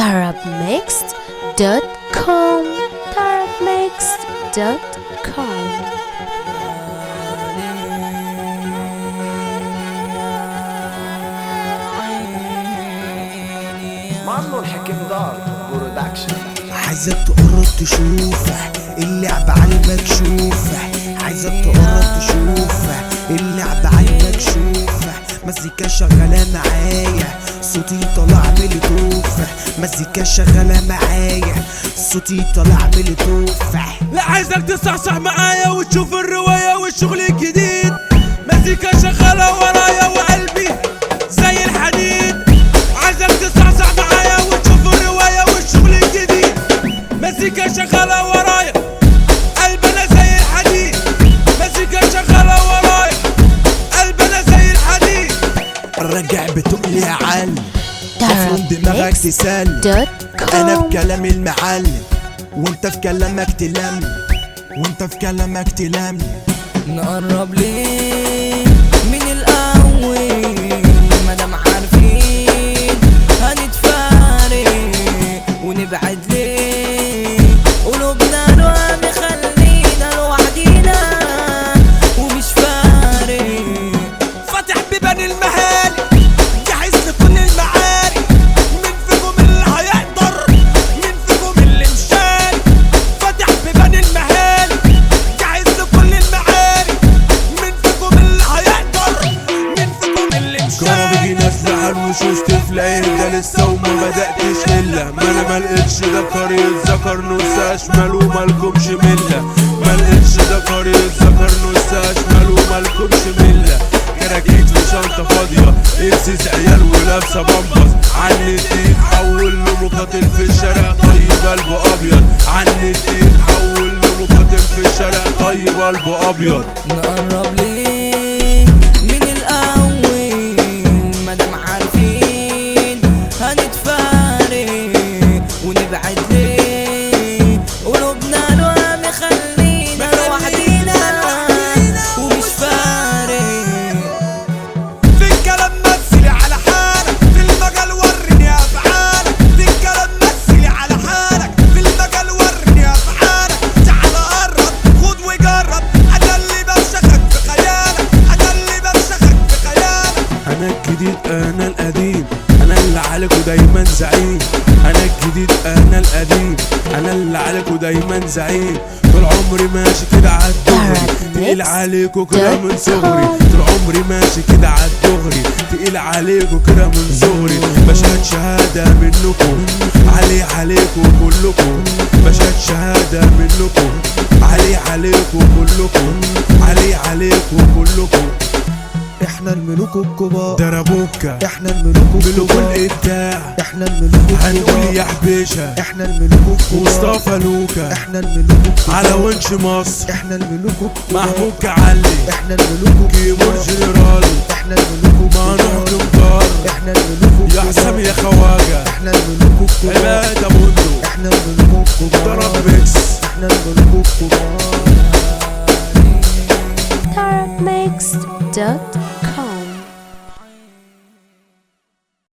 tarabmixed.com tarabmixed.com مانو الحكم دار برودكشن عايزك تقرب تشوفه اللعب على المكشوفة عايزك تقرب تشوفه اللعب على المكشوفة مزيكا شغالة معايا صوتي طالع من توفة مزيكا شغالة معايا صوتي طالع من توفة لا عايزك تصحصح معايا وتشوف الرواية والشغل الجديد مزيكا شغالة ورايا وقلبي زي الحديد عايزك تصحصح معايا وتشوف الرواية والشغل الجديد مزيكا شغالة ورايا قلبنا زي الحديد مزيكا شغالة ورايا قلبنا زي الحديد الرجع بتقلي يا علم مفروض دماغك تسلم انا في كلامي المعلم وانت في كلامك تلمني وانت في كلامك تلمني نقرب ليه من الأول مادام عارفين هنتفارق ونبعد ليه قلوبنا الوهم خلينا لوحدينا ومش فارق فتح بيبان المهالي جهز لكل المعارك مين فيكم اللي هيقدر مين فيكم اللي مشارك فتح بيبان المهالي جهز لكل المعارك مين فيكم اللي هيقدر مين فيكم اللي كانوا مشارك بيجي ناس على الوشوش تفلق ده لسه وما بدأتش لله ما انا ما لقيتش ذكر يتذكر نص اشمال ومالكمش مله ما لقيتش ذكر يتذكر نص اشمال ومالكمش مله كراكيت في شنطة فاضية اكسس عيال ولابسة بامبس عن النت تحول لمقاتل في الشارع طيب قلبه ابيض عن النت تحول لمقاتل في الشارع طيب قلبه ابيض نقرب ليه من الأول مادام عارفين هنتفارق ونبعد ليه قلوبنا الوهم خلينا لوحدينا ومش فارق في الكلام مثلي على حالك في المجال ورني افعالك في الكلام مثلي على حالك في المجال ورني افعالك تعال قرب خد وجرب انا اللي بفشخك في خيالك انا اللي بفشخك في خيالك انا الجديد انا القديم انا اللي عليك ودايما زعيم انا الجديد انا القديم انا اللي عليك ودايما زعيم طول عمري ماشي كده عالدغري تقيل عليكوا كده من صغري طول عمري ماشي كده عالدغري تقيل عليكوا كده من صغري بشهد شهادة منكم علي عليكوا كلكم بشهد شهادة منكم علي عليكوا كلكم علي عليكوا كلكم احنا الملوك الكبار دربوكا احنا الملوك ملوك الكبار الابداع احنا الملوك هنقول يا الكبار حبيشه احنا الملوك الكبار مصطفى لوكا احنا الملوك الكبار على ونش مصر احنا الملوك الكبار محمود كعلي احنا الملوك كيمور الكبار جنرال احنا الملوك مانو الكبار دمدار احنا الملوك يا حسام الكبار يا خواجه احنا الملوك الكبار عباد ابو بندق احنا الملوك الكبار ضرب ميكس احنا الملوك الكبار tarabmixed.com